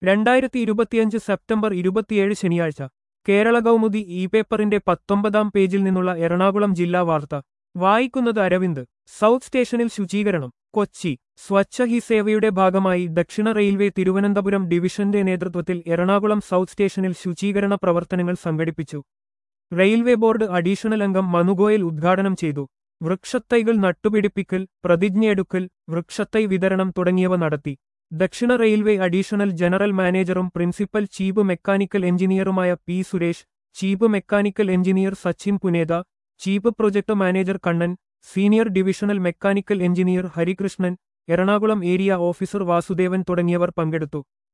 രണ്ടായിരത്തി ഇരുപത്തിയഞ്ച് സെപ്റ്റംബർ ഇരുപത്തിയേഴ് ശനിയാഴ്ച കേരള കൗമുദി ഇ പേപ്പറിന്റെ പത്തൊമ്പതാം പേജിൽ നിന്നുള്ള എറണാകുളം ജില്ലാ വാർത്ത വായിക്കുന്നത് അരവിന്ദ് സൗത്ത് സ്റ്റേഷനിൽ ശുചീകരണം കൊച്ചി സ്വച്ഛ ഹി സേവയുടെ ഭാഗമായി ദക്ഷിണ റെയിൽവേ തിരുവനന്തപുരം ഡിവിഷന്റെ നേതൃത്വത്തിൽ എറണാകുളം സൗത്ത് സ്റ്റേഷനിൽ ശുചീകരണ പ്രവർത്തനങ്ങൾ സംഘടിപ്പിച്ചു റെയിൽവേ ബോർഡ് അഡീഷണൽ അംഗം മനുഗോയൽ ഉദ്ഘാടനം ചെയ്തു വൃക്ഷത്തൈകൾ നട്ടുപിടിപ്പിക്കൽ പ്രതിജ്ഞയെടുക്കൽ വൃക്ഷത്തൈ വിതരണം തുടങ്ങിയവ നടത്തി ദക്ഷിണ റെയിൽവേ അഡീഷണൽ ജനറൽ മാനേജറും പ്രിൻസിപ്പൽ ചീഫ് മെക്കാനിക്കൽ എഞ്ചിനീയറുമായ P Suresh chief mechanical engineer Sachin Puneta chief project manager Kannan senior divisional mechanical engineer Harikrishnan Ernakulam area officer Vasudevan തുടങ്ങിയവർ പങ്കെടുത്തു